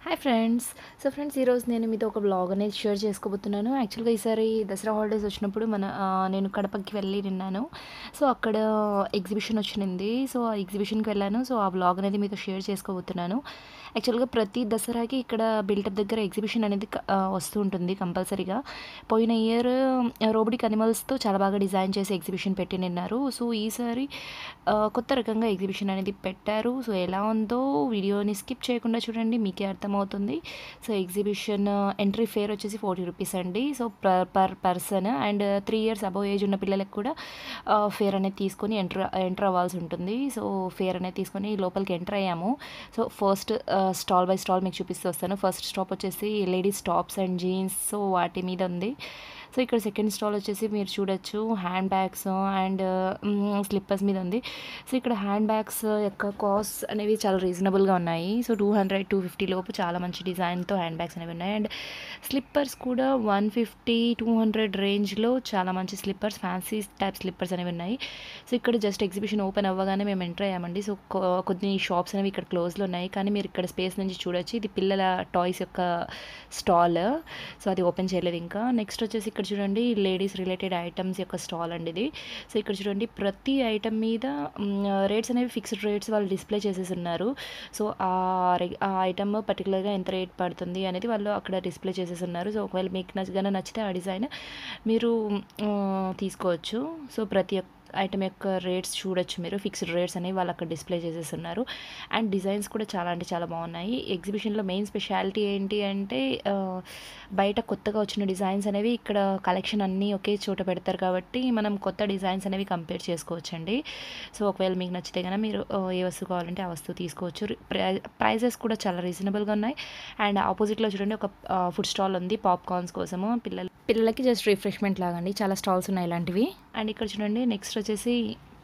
hi friends so friends ఈరోజు నేను మీతో ఒక బ్లాగ్ అనేది షేర్ చేసుకోబోతున్నాను యాక్చువల్గా ఈసారి దసరా హాలిడేస్ వచ్చినప్పుడు మన ఆ, నేను కడపకి వెళ్ళి నిన్నాను సో అక్కడ ఎగ్జిబిషన్ వచ్చింది సో ఆ ఎగ్జిబిషన్కి వెళ్ళాను సో ఆ బ్లాగ్ అనేది మీతో షేర్ చేసుకోబోతున్నాను యాక్చువల్గా ప్రతి దసరాకి ఇక్కడ బిల్టప్ దగ్గర ఎగ్జిబిషన్ అనేది క- ఆ, వస్తూ ఉంటుంది కంపల్సరీగా పోయిన ఇయర్ రోబోటిక్ అనిమల్స్తో చాలా బాగా డిజైన్ చేసి ఎగ్జిబిషన్ పెట్టి నిన్నారు సో ఈసారి ఆ, కొత్త రకంగా ఎగ్జిబిషన్ అనేది పెట్టారు సో ఎలా ఉందో వీడియోని స్కిప్ చేయకుండా చూడండి మీకే అర్థమవుతుంది సో ఎగ్జిబిషన్ ఎంట్రీ ఫేర్ వచ్చేసి ఫార్టీ రూపీస్ అండి so per per person and three years above age ఉన్న పిల్లలకు కూడా ఫేర్ అనేది తీసుకొని ఎంటర్ ఎంటర్ అవ్వాల్సి ఉంటుంది సో ఫేర్ అనేది తీసుకొని లోపలికి ఎంటర్ అయ్యాము so first stall by stall మీకు చూపిస్తూ వస్తాను ఫస్ట్ స్టాప్ వచ్చేసి ladies tops and jeans so వాటి మీద ఉంది సో ఇక్కడ సెకండ్ స్టాల్ వచ్చేసి మీరు చూడొచ్చు హ్యాండ్ బ్యాగ్స్ అండ్ స్లిప్పర్స్ మీద ఉంది సో ఇక్కడ హ్యాండ్ బ్యాగ్స్ యొక్క కాస్ట్ అనేవి చాలా రీజనబుల్గా ఉన్నాయి so two hundred two fifty లోపు చాలా మంచి డిజైన్తో హ్యాండ్ బ్యాగ్స్ అనేవి ఉన్నాయి అండ్ స్లిప్పర్స్ కూడా వన్ ఫిఫ్టీ టూ హండ్రెడ్ రేంజ్లో చాలా మంచి స్లిప్పర్స్ ఫ్యాన్సీ టైప్ స్లిప్పర్స్ అనేవి ఉన్నాయి సో ఇక్కడ జస్ట్ ఎగ్జిబిషన్ ఓపెన్ అవ్వగానే మేము ఎంటర్ అయ్యామండి సో కొ- కొన్ని షాప్స్ అనేవి ఇక్కడ క్లోజ్లో ఉన్నాయి కానీ మీరు ఇక్కడ స్పేస్ నుంచి చూడొచ్చు ఇది పిల్లల టాయ్స్ యొక్క స్టాల్ సో అది ఓపెన్ చేయలేదు ఇంకా నెక్స్ట్ వచ్చేసి ఇక్కడ చూడండి లేడీస్ రిలేటెడ్ ఐటమ్స్ యొక్క స్టాల్ అండి ఇది సో ఇక్కడ చూడండి ప్రతి ఐటమ్ మీద రేట్స్ అనేవి ఫిక్స్డ్ రేట్స్ వాళ్ళు డిస్ప్లే చేసేసి ఉన్నారు సో ఆ రె- ఆ ఐటమ్ పర్టికులర్గా ఎంత రేట్ పడుతుంది అనేది వాళ్ళు అక్కడ డిస్ప్లే చేసేసి ఉన్నారు సో ఒకవేళ మీకు నచ్చగానే నచ్చితే ఆ డిజైన్ మీరు ఆ, తీసుకోవచ్చు సో ప్రతి ఒక్క ఐటమ్ యొక్క రేట్స్ చూడొచ్చు మీరు ఫిక్స్డ్ రేట్స్ అనేవి వాళ్ళు అక్కడ డిస్ప్లే చేసేస్తున్నారు అండ్ డిజైన్స్ కూడా చాలా అంటే చాలా బాగున్నాయి ఎగ్జిబిషన్లో మెయిన్ స్పెషాలిటీ ఏంటి అంటే ఆ, బయట కొత్తగా వచ్చిన డిజైన్స్ అనేవి ఇక్కడ కలెక్షన్ అన్నీ ఒకే చోట పెడతారు కాబట్టి మనం కొత్త డిజైన్స్ అనేవి కంపేర్ చేసుకోవచ్చండి సో ఒకవేళ మీకు నచ్చితే కనుక మీరు ఆ, ఏ వస్తువు కావాలంటే ఆ వస్తువు తీసుకోవచ్చు ప్రై- ప్రైజెస్ కూడా చాలా రీజనబుల్గా ఉన్నాయి అండ్ ఆపోజిట్లో చూడండి ఒక ఫుడ్ స్టాల్ ఉంది పాప్కార్న్స్ కోసము పిల్లలు పిల్లలకి జస్ట్ రిఫ్రెష్మెంట్ లాగండి చాలా స్టాల్స్ ఉన్నాయి ఇలాంటివి అండ్ ఇక్కడ చూడండి నెక్స్ట్ వచ్చేసి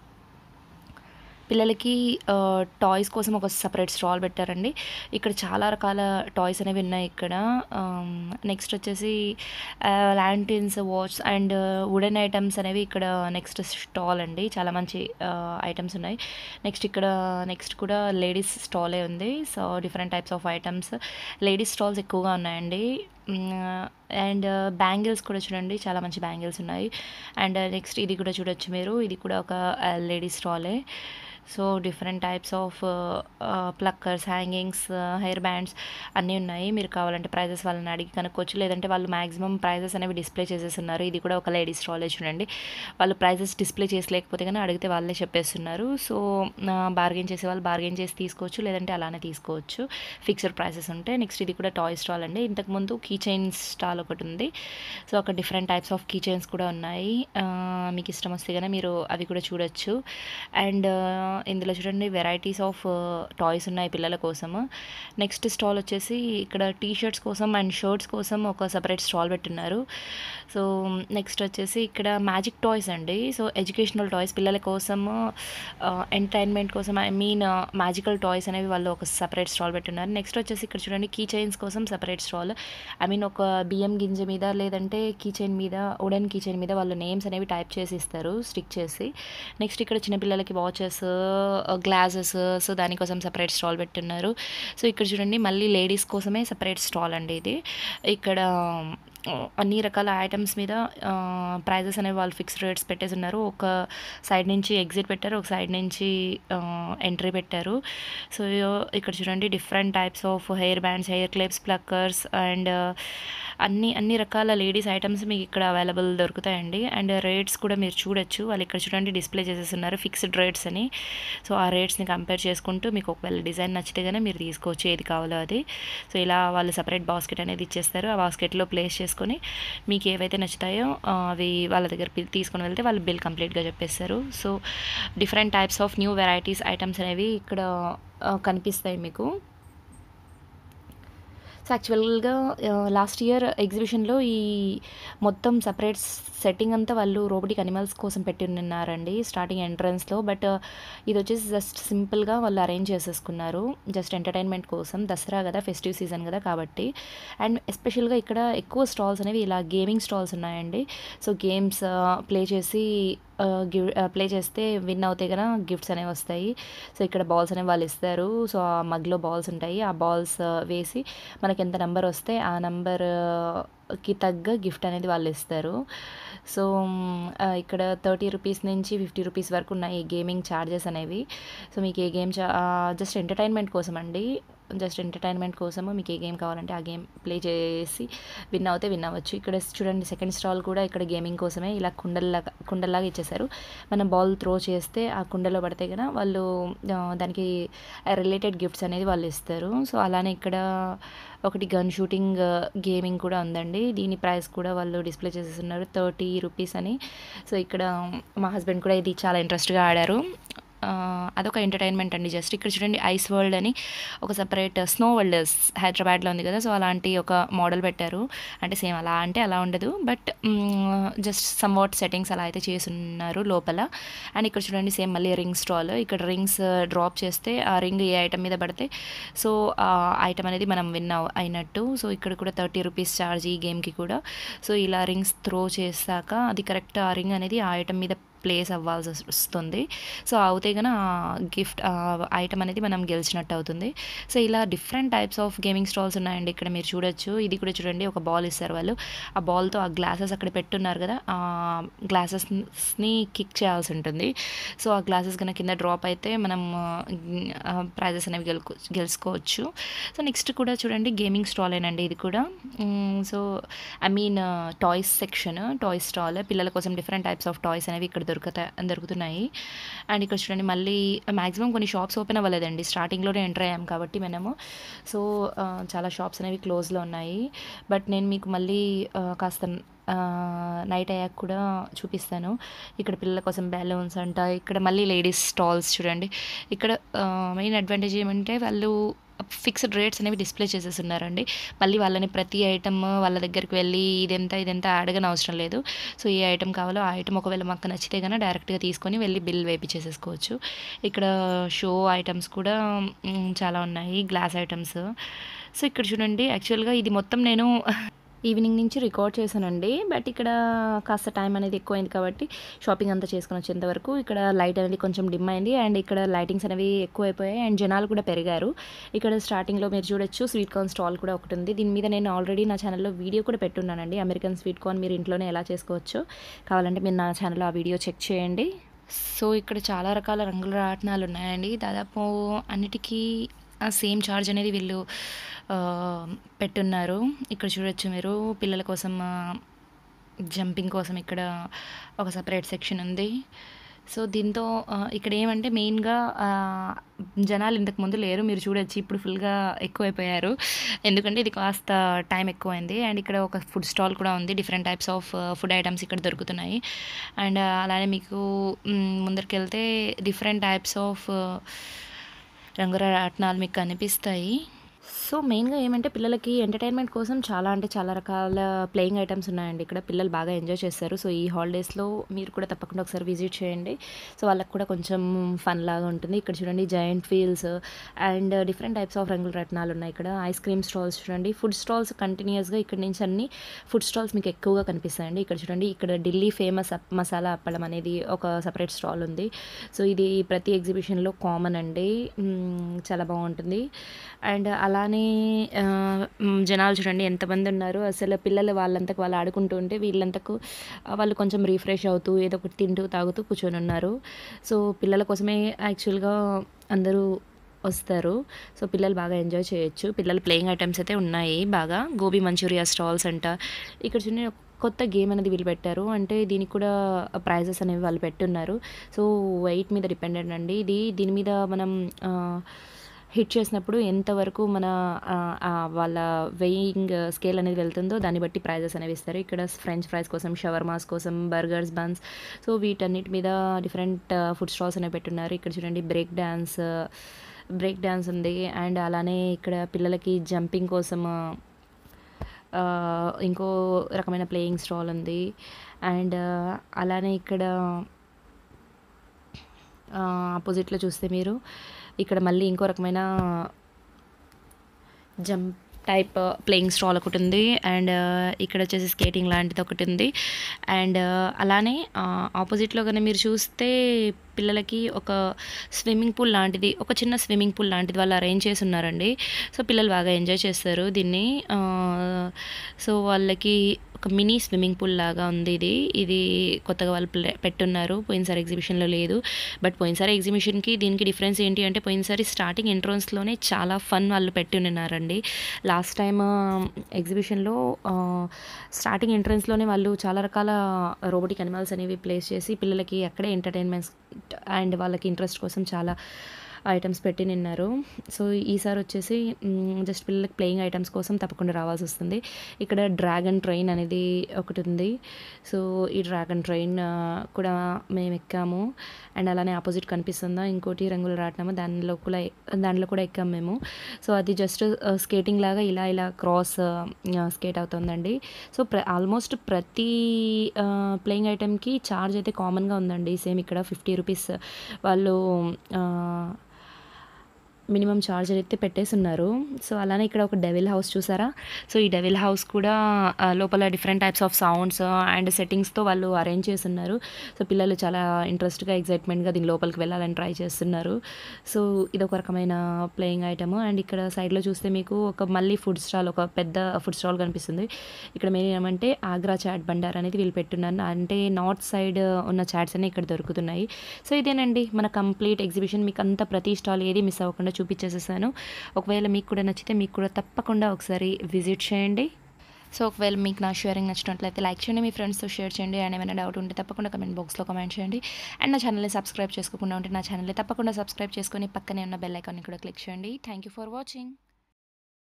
పిల్లలకి టాయ్స్ కోసం ఒక సపరేట్ స్టాల్ పెట్టారండి ఇక్కడ చాలా రకాల టాయ్స్ అనేవి ఉన్నాయి ఇక్కడ నెక్స్ట్ వచ్చేసి lanterns watch and wooden items అనేవి ఇక్కడ నెక్స్ట్ స్టాల్ అండి చాలా మంచి ఐటమ్స్ ఉన్నాయి నెక్స్ట్ ఇక్కడ నెక్స్ట్ కూడా లేడీస్ స్టాలే ఉంది so different types of items ladies stalls ఎక్కువగా ఉన్నాయండి అండ్ బ్యాంగిల్స్ కూడా చూడండి చాలా మంచి బ్యాంగిల్స్ ఉన్నాయి అండ్ నెక్స్ట్ ఇది కూడా చూడొచ్చు మీరు ఇది కూడా ఒక లేడీస్ స్టాలే so different types of pluckers hangings hair bands అన్నీ ఉన్నాయి మీరు కావాలంటే ప్రైజెస్ వాళ్ళని అడిగి కనుక్కోవచ్చు లేదంటే వాళ్ళు మ్యాక్సిమం ప్రైజెస్ అనేవి డిస్ప్లే చేసేస్తున్నారు ఇది కూడా ఒక లేడీస్ స్టాలే చూడండి వాళ్ళు ప్రైజెస్ డిస్ప్లే చేసలేకపోతే కానీ అడిగితే వాళ్ళే చెప్పేస్తున్నారు సో బార్గెన్ చేసే వాళ్ళు బార్గెన్ చేసి తీసుకోవచ్చు లేదంటే అలానే తీసుకోవచ్చు ఫిక్స్డ్ ప్రైసెస్ ఉంటాయి నెక్స్ట్ ఇది కూడా టాయ్ స్టాల్ అండి ఇంతకుముందు కీ చైన్స్ స్టాల్ ఒకటి ఉంది సో అక్కడ different types of key chains కూడా ఉన్నాయి ఆ, మీకు ఇష్టం వస్తే కనుక మీరు అవి కూడా చూడొచ్చు అండ్ ఇందులో చూడండి వెరైటీస్ ఆఫ్ టాయ్స్ ఉన్నాయి పిల్లల కోసము నెక్స్ట్ స్టాల్ వచ్చేసి ఇక్కడ టీ షర్ట్స్ కోసం అండ్ షర్ట్స్ కోసం ఒక సపరేట్ స్టాల్ పెట్టున్నారు సో నెక్స్ట్ వచ్చేసి ఇక్కడ మ్యాజిక్ టాయ్స్ అండి సో ఎడ్యుకేషనల్ టాయ్స్ పిల్లల కోసం ఎంటర్టైన్మెంట్ కోసం ఐ మీన్ మ్యాజికల్ టాయ్స్ అనేవి వాళ్ళు ఒక సపరేట్ స్టాల్ పెట్టున్నారు నెక్స్ట్ వచ్చేసి ఇక్కడ చూడండి కీ చైన్స్ కోసం సపరేట్ స్టాల్ ఐ మీన్ ఒక బియ్యం గింజ మీద లేదంటే కీ చైన్ మీద వుడెన్ కీ చైన్ మీద వాళ్ళు నేమ్స్ అనేవి టైప్ చేసి ఇస్తారు స్టిక్ చేసి నెక్స్ట్ ఇక్కడ చిన్నపిల్లలకి వాచెస్ గ్లాసెస్ సో దానికోసం సపరేట్ స్టాల్ పెట్టున్నారు సో ఇక్కడ చూడండి మళ్ళీ లేడీస్ కోసమే సపరేట్ స్టాల్ అండి ఇది ఇక్కడ ఆ, అన్ని రకాల ఐటమ్స్ మీద ప్రైజెస్ అనేవి వాళ్ళు ఫిక్స్డ్ రేట్స్ పెట్టేసి ఉన్నారు ఒక సైడ్ నుంచి ఎగ్జిట్ పెట్టారు ఒక సైడ్ నుంచి ఎంట్రీ పెట్టారు సో ఇక్కడ చూడండి different types of hair bands hair clips pluckers and అన్ని అన్ని రకాల లేడీస్ ఐటమ్స్ మీకు ఇక్కడ అవైలబుల్ దొరుకుతాయండి అండ్ రేట్స్ కూడా మీరు చూడొచ్చు వాళ్ళు ఇక్కడ చూడండి డిస్ప్లే చేసేస్తున్నారు ఫిక్స్డ్ రేట్స్ అని సో ఆ రేట్స్ని కంపేర్ చేసుకుంటూ మీకు ఒకవేళ డిజైన్ నచ్చితే కానీ మీరు తీసుకోవచ్చు ఏది కావాలో అది సో ఇలా వాళ్ళు సపరేట్ బాస్కెట్ అనేది ఇచ్చేస్తారు ఆ బాస్కెట్లో ప్లేస్ చేసుకొని మీకు ఏవైతే నచ్చుతాయో ఆ, అవి వాళ్ళ దగ్గర పిల్- తీసుకొని వెళ్తే వాళ్ళు బిల్ కంప్లీట్గా చెప్పేస్తారు so different types of new varieties items అనేవి ఇక్కడ ఆ, కనిపిస్తాయి మీకు సో యాక్చువల్గా లాస్ట్ ఇయర్ ఎగ్జిబిషన్లో ఈ మొత్తం సపరేట్ సెట్టింగ్ అంతా వాళ్ళు రోబోటిక్ అనిమల్స్ కోసం పెట్టి ఉన్నారండి స్టార్టింగ్ ఎంట్రన్స్లో బట్ ఇది వచ్చేసి జస్ట్ సింపుల్గా వాళ్ళు అరేంజ్ చేసేసుకున్నారు జస్ట్ ఎంటర్టైన్మెంట్ కోసం దసరా కదా ఫెస్టివ్ సీజన్ కదా కాబట్టి అండ్ ఎస్పెషల్గా ఇక్కడ ఎక్కువ స్టాల్స్ అనేవి ఇలా గేమింగ్ స్టాల్స్ ఉన్నాయండి సో గేమ్స్ ప్లే చేసి గివ్ ప్లే చేస్తే విన్ అవుతే కనుక గిఫ్ట్స్ అనేవి వస్తాయి సో ఇక్కడ బాల్స్ అనేవి వాళ్ళు ఇస్తారు సో ఆ మగ్లో బాల్స్ ఉంటాయి ఆ బాల్స్ వేసి మనకి ఎంత నెంబర్ వస్తే ఆ నెంబర్కి తగ్గ గిఫ్ట్ అనేది వాళ్ళు ఇస్తారు సో మ్, ఆ, ఇక్కడ థర్టీ రూపీస్ నుంచి ఫిఫ్టీ రూపీస్ వరకు ఉన్నాయి ఈ గేమింగ్ ఛార్జెస్ అనేవి సో మీకు ఏ గేమ్ జస్ట్ ఎంటర్టైన్మెంట్ కోసం అండి జస్ట్ ఎంటర్టైన్మెంట్ కోసము మీకు ఏ గేమ్ కావాలంటే ఆ గేమ్ ప్లే చేసి విన్ అవుతే విన్ అవ్వచ్చు ఇక్కడ చూడండి సెకండ్ స్టాల్ కూడా ఇక్కడ గేమింగ్ కోసమే ఇలా కుండల్లాగా కుండల్లాగా ఇచ్చేసారు మనం బాల్ త్రో చేస్తే ఆ కుండలో పడితే కనుక వాళ్ళు ఆ, దానికి రిలేటెడ్ గిఫ్ట్స్ అనేది వాళ్ళు ఇస్తారు సో అలానే ఇక్కడ ఒకటి గన్ షూటింగ్ గేమింగ్ కూడా ఉందండి దీని ప్రైస్ కూడా వాళ్ళు డిస్ప్లే చేసేస్తున్నారు థర్టీ రూపీస్ అని సో ఇక్కడ మా హస్బెండ్ కూడా ఇది చాలా ఇంట్రెస్ట్గా ఆడారు ఆ, అదొక ఎంటర్టైన్మెంట్ అండి జస్ట్ ఇక్కడ చూడండి ఐస్ వరల్డ్ అని ఒక సపరేట్ స్నో వరల్డ్ హైదరాబాద్లో ఉంది కదా సో అలాంటి ఒక మోడల్ పెట్టారు అంటే సేమ్ అలా అంటే అలా ఉండదు but just some what settings అలా అయితే చేస్తున్నారు లోపల అండ్ ఇక్కడ చూడండి సేమ్ మళ్ళీ రింగ్ స్టాల్ ఇక్కడ రింగ్స్ డ్రాప్ చేస్తే ఆ రింగ్ ఏ ఐటమ్ మీద పడితే సో ఆ ఐటమ్ అనేది మనం విన్ అయినట్టు సో ఇక్కడ కూడా థర్టీ రూపీస్ ఛార్జ్ ఈ గేమ్కి కూడా సో ఇలా రింగ్స్ త్రో చేశాక అది కరెక్ట్ ఆ రింగ్ అనేది ఆ ఐటమ్ మీద ప్లేస్ అవ్వాల్సి వస్- వస్తుంది సో అవుతే కనుక గిఫ్ట్ ఐటమ్ అనేది మనం గెలిచినట్టు అవుతుంది సో ఇలా different types of gaming stalls ఉన్నాయండి ఇక్కడ మీరు చూడొచ్చు ఇది కూడా చూడండి ఒక బాల్ ఇస్తారు వాళ్ళు ఆ బాల్తో ఆ గ్లాసెస్ అక్కడ పెట్టున్నారు కదా ఆ గ్లాసెస్ని కిక్ చేయాల్సి ఉంటుంది సో ఆ గ్లాసెస్ కనుక కింద డ్రాప్ అయితే మనం ప్రైజెస్ అనేవి గెలుకో గెలుచుకోవచ్చు సో నెక్స్ట్ కూడా చూడండి గేమింగ్ స్టాల్ ఏనండి ఇది కూడా so I mean toys section toys stall పిల్లల కోసం డిఫరెంట్ టైప్స్ ఆఫ్ టాయ్స్ అనేవి ఇక్కడ దొరుకుతా దొరుకుతున్నాయి అండ్ ఇక్కడ చూడండి మళ్ళీ మ్యాక్సిమం కొన్ని షాప్స్ ఓపెన్ అవ్వలేదండి స్టార్టింగ్లోనే ఎంటర్ అయ్యాం కాబట్టి మనము సో ఆ, చాలా షాప్స్ అనేవి క్లోజ్లో ఉన్నాయి బట్ నేను మీకు మళ్ళీ ఆ, కాస్త నైట్ అయ్యాక కూడా చూపిస్తాను ఇక్కడ పిల్లల కోసం బ్యాలూన్స్ అంట ఇక్కడ మళ్ళీ లేడీస్ స్టాల్స్ చూడండి ఇక్కడ మెయిన్ అడ్వాంటేజ్ ఏమంటే వాళ్ళు ఫిక్స్డ్ రేట్స్ అనేవి డిస్ప్లే చేసేస్తున్నారండి మళ్ళీ వాళ్ళని ప్రతి ఐటమ్ వాళ్ళ దగ్గరికి వెళ్ళి ఇదెంత ఇదెంత అడగని అవసరం లేదు సో ఏ ఐటమ్ కావాలో ఆ ఐటమ్ ఒకవేళ మాకు నచ్చితే కనుక డైరెక్ట్గా తీసుకొని వెళ్ళి బిల్ వేపించేసేసుకోవచ్చు ఇక్కడ షో ఐటమ్స్ కూడా మ్, చాలా ఉన్నాయి గ్లాస్ ఐటమ్స్ సో ఇక్కడ చూడండి యాక్చువల్గా ఇది మొత్తం నేను ఈవినింగ్ నుంచి రికార్డ్ చేశానండి బట్ ఇక్కడ కాస్త టైం అనేది ఎక్కువైంది కాబట్టి షాపింగ్ అంతా చేసుకుని వచ్చేంత వరకు ఇక్కడ లైట్ అనేది కొంచెం డిమ్ అయింది అండ్ ఇక్కడ లైటింగ్స్ అనేవి ఎక్కువైపోయాయి అండ్ జనాలు కూడా పెరిగారు ఇక్కడ స్టార్టింగ్లో మీరు చూడొచ్చు స్వీట్ కార్న్ స్టాల్ కూడా ఒకటి ఉంది దీని మీద నేను ఆల్రెడీ నా ఛానల్లో వీడియో కూడా పెట్టున్నానండి అమెరికన్ స్వీట్ కార్న్ మీరు ఇంట్లోనే ఎలా చేసుకోవచ్చు కావాలంటే మీరు నా ఛానల్లో ఆ వీడియో చెక్ చేయండి సో ఇక్కడ చాలా రకాల రంగుల రాట్నాలు ఉన్నాయండి దాదాపు అన్నిటికీ ఆ సేమ్ ఛార్జ్ అనేది వీళ్ళు ఆ, పెట్టున్నారు ఇక్కడ చూడొచ్చు మీరు పిల్లల కోసం జంపింగ్ కోసం ఇక్కడ ఒక సపరేట్ సెక్షన్ ఉంది సో దీంతో ఆ, ఇక్కడ ఏమంటే మెయిన్గా ఆ, జనాలు ఇంతకు ముందు లేరు మీరు చూడొచ్చు ఇప్పుడు ఫుల్గా ఎక్కువైపోయారు ఎందుకంటే ఇది కాస్త టైం ఎక్కువైంది అండ్ ఇక్కడ ఒక ఫుడ్ స్టాల్ కూడా ఉంది different types of food items ఇక్కడ దొరుకుతున్నాయి అండ్ అలానే మీకు మ్, ముందరికి వెళ్తే డిఫరెంట్ టైప్స్ ఆఫ్ రంగురాట్నాలు మీకు కనిపిస్తాయి సో మెయిన్గా ఏమంటే పిల్లలకి ఎంటర్టైన్మెంట్ కోసం చాలా అంటే చాలా రకాల ప్లేయింగ్ ఐటమ్స్ ఉన్నాయండి ఇక్కడ పిల్లలు బాగా ఎంజాయ్ చేస్తారు సో ఈ హాలిడేస్లో మీరు కూడా తప్పకుండా ఒకసారి విజిట్ చేయండి సో వాళ్ళకి కూడా కొంచెం ఫన్ లాగా ఉంటుంది ఇక్కడ చూడండి joint wheels and different types of రంగుల రత్నాలు ఉన్నాయి ఇక్కడ ఐస్ క్రీమ్ స్టాల్స్ చూడండి ఫుడ్ స్టాల్స్ కంటిన్యూస్గా ఇక్కడ నుంచి అన్ని ఫుడ్ స్టాల్స్ మీకు ఎక్కువగా కనిపిస్తాయండి ఇక్కడ చూడండి ఇక్కడ ఢిల్లీ ఫేమస్ అప్ మసాలా అప్పడం అనేది ఒక సపరేట్ స్టాల్ ఉంది సో ఇది ప్రతి ఎగ్జిబిషన్లో కామన్ అండి మ్మ్, చాలా బాగుంటుంది అండ్ అలానే ఆ, మ్, జనాలు చూడండి ఎంతమంది ఉన్నారు అసలు పిల్లలు వాళ్ళంతకు వాళ్ళు ఆడుకుంటూ ఉంటే వీళ్ళంతకు ఆ, వాళ్ళు కొంచెం రీఫ్రెష్ అవుతూ ఏదో ఒకటి తింటూ తాగుతూ కూర్చొని ఉన్నారు సో పిల్లల కోసమే యాక్చువల్గా అందరూ వస్తారు సో పిల్లలు బాగా ఎంజాయ్ చేయొచ్చు పిల్లలు ప్లేయింగ్ ఐటమ్స్ అయితే ఉన్నాయి బాగా గోబీ మంచూరియా స్టాల్స్ అంట ఇక్కడ చూడండి ఒక కొత్త గేమ్ అనేది వీళ్ళు పెట్టారు అంటే దీనికి కూడా ప్రైజెస్ అనేవి వాళ్ళు పెట్టున్నారు సో వెయిట్ మీద డిపెండెంట్ అండి ఇది దీని మీద మనం ఆ, హిట్ చేసినప్పుడు ఎంతవరకు మన ఆ, ఆ, వాళ్ళ వెయింగ్ స్కేల్ అనేది వెళ్తుందో దాన్ని బట్టి ప్రైజెస్ అనేవి ఇస్తారు ఇక్కడ ఫ్రెంచ్ ఫ్రైస్ కోసం షవర్మాస్ కోసం బర్గర్స్ బన్స్ సో వీటన్నిటి మీద డిఫరెంట్ ఫుడ్ స్టాల్స్ అనేవి పెట్టున్నారు ఇక్కడ చూడండి బ్రేక్ డ్యాన్స్ బ్రేక్ డ్యాన్స్ ఉంది అండ్ అలానే ఇక్కడ పిల్లలకి జంపింగ్ కోసం ఆ, ఇంకో రకమైన ప్లేయింగ్ స్టాల్ ఉంది అండ్ అలానే ఇక్కడ ఆపోజిట్లో చూస్తే మీరు ఇక్కడ మళ్ళీ ఇంకో రకమైన జంప్ టైప్ ప్లేయింగ్ స్టాల్ ఒకటి ఉంది అండ్ ఇక్కడ వచ్చేసి స్కేటింగ్ లాంటిది ఒకటి ఉంది అండ్ అలానే ఆపోజిట్లో కానీ మీరు చూస్తే పిల్లలకి ఒక స్విమ్మింగ్ పూల్ లాంటిది ఒక చిన్న స్విమ్మింగ్ పూల్ లాంటిది వాళ్ళు అరేంజ్ చేసి ఉన్నారండి సో పిల్లలు బాగా ఎంజాయ్ చేస్తారు దీన్ని ఆ, సో వాళ్ళకి ఒక మినీ స్విమ్మింగ్ పూల్ లాగా ఉంది ఇది ఇది కొత్తగా వాళ్ళు ప్లే- పెట్టున్నారు పోయినసారి ఎగ్జిబిషన్లో లేదు బట్ పోయినసారి ఎగ్జిబిషన్కి దీనికి డిఫరెన్స్ ఏంటి అంటే పోయినసారి స్టార్టింగ్ ఎంట్రన్స్లోనే చాలా ఫన్ వాళ్ళు పెట్టి ఉన్నారండి లాస్ట్ టైం ఎగ్జిబిషన్లో స్టార్టింగ్ ఎంట్రన్స్లోనే వాళ్ళు చాలా రకాల రోబోటిక్ అనిమల్స్ అనేవి ప్లేస్ చేసి పిల్లలకి అక్కడే ఎంటర్టైన్మెంట్స్ అండ్ వాళ్ళకి ఇంట్రెస్ట్ కోసం చాలా ఐటమ్స్ పెట్టి నిన్నారు సో ఈసారి వచ్చేసి జస్ట్ పిల్లలకి ప్లేయింగ్ ఐటమ్స్ కోసం తప్పకుండా రావాల్సి వస్తుంది ఇక్కడ డ్రాగన్ ట్రైన్ అనేది ఒకటి ఉంది సో ఈ డ్రాగన్ ట్రైన్ ఆ, కూడా మేము ఎక్కాము అండ్ అలానే ఆపోజిట్ కనిపిస్తుందా ఇంకోటి రంగుల రాట్నము దానిలో కూడా దాంట్లో కూడా ఎక్కాము మేము సో అది జస్ట్ స్కేటింగ్ లాగా ఇలా ఇలా క్రాస్ స్కేట్ అవుతుందండి సో ప్ర ఆల్మోస్ట్ ప్రతి ప్లేయింగ్ ఐటెంకి ఛార్జ్ అయితే కామన్గా ఉందండి సేమ్ ఇక్కడ ఫిఫ్టీ రూపీస్ వాళ్ళు ఆ, మినిమం ఛార్జ్ అయితే పెట్టేసి ఉన్నారు సో అలానే ఇక్కడ ఒక డెవిల్ హౌస్ చూసారా సో ఈ డెవిల్ హౌస్ కూడా ఆ, లోపల different types of sounds and సెట్టింగ్స్తో వాళ్ళు అరేంజ్ చేసి ఉన్నారు సో పిల్లలు చాలా ఇంట్రెస్ట్గా ఎగ్జైట్మెంట్గా దీని లోపలికి వెళ్ళాలని ట్రై చేస్తున్నారు సో ఇది ఒక రకమైన ప్లేయింగ్ ఐటమ్ అండ్ ఇక్కడ సైడ్లో చూస్తే మీకు ఒక మళ్ళీ ఫుడ్ స్టాల్ ఒక పెద్ద ఫుడ్ స్టాల్ కనిపిస్తుంది ఇక్కడ మెయిన్ ఏమంటే ఆగ్రా చాట్ బండార్ అనేది వీళ్ళు పెట్టున్నారు అంటే నార్త్ సైడ్ ఉన్న చాట్స్ అన్ని ఇక్కడ దొరుకుతున్నాయి సో ఇదేనండి మన కంప్లీట్ ఎగ్జిబిషన్ మీకు అంత ప్రతి స్టాల్ ఏది మిస్ అవ్వకుండా చూపించేసేసాను ఒకవేళ మీకు కూడా నచ్చితే మీకు కూడా తప్పకుండా ఒకసారి విజిట్ చేయండి సో ఒకవేళ మీకు నా షేరింగ్ నచ్చినట్లయితే లైక్ చేయండి మీ ఫ్రెండ్స్తో షేర్ చేయండి అండ్ ఏమైనా డౌట్ ఉంటే తప్పకుండా కమెంట్ బాక్స్లో కమెంట్ చేయండి అండ్ నా ఛానల్ని సబ్స్క్రైబ్ చేసుకోకుండా ఉంటే నా ఛానల్ని తప్పకుండా సబ్స్క్రైబ్ చేసుకొని పక్కనే ఉన్న బెల్ ఐకాన్ని కూడా క్లిక్ చేయండి థ్యాంక్ యూ ఫర్ వాచింగ్